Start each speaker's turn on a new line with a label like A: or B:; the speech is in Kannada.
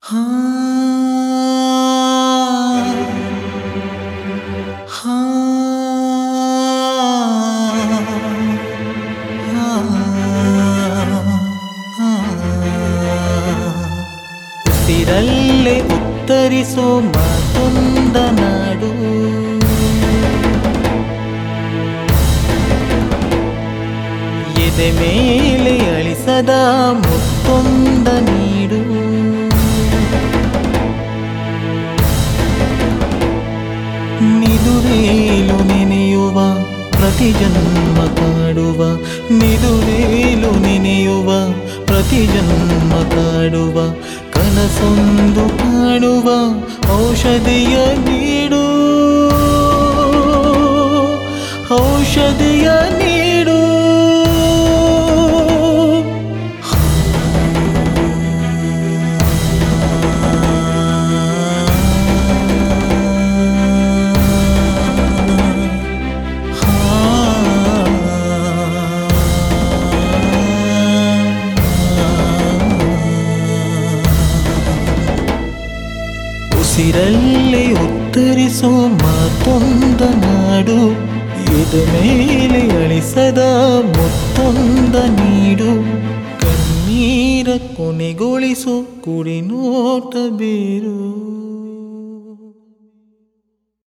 A: ಹಾ ಹಾ ಉಸಿರಲ್ಲೇ ಉತ್ತರಿಸೋ ಮಾತೊಂದ ನಾಡು ಎದೆ ಮೇಲೆ ಅಳಿಸದ ಮುತ್ತೊಂದ ನೀಡು ನಿದುರೇಲು ನೆನೆಯುವ ಪ್ರತಿ ಜನ್ಮ ಕಾಡುವ ನಿದುರೇಲು ನೆನೆಯುವ ಪ್ರತಿ ಜನ್ಮ ಕಾಡುವ ಕನಸೊಂದು ಕಾಡುವ ಔಷಧಿಯ ನೀಡು ಔಷಧಿಯ ನೀಡು ಉಸಿರಲ್ಲೇ ಉತ್ತರಿಸೋ ಮಾತೊಂದ ನಾಡು ಎದ ಮೇಲೆ ಅಳಿಸದ ಮುತ್ತೊಂದ ನೀಡು ಕಣ್ಣೀರ ಕೊನೆಗೊಳಿಸೋ ಕುಡಿನೋಟ ಬೇರು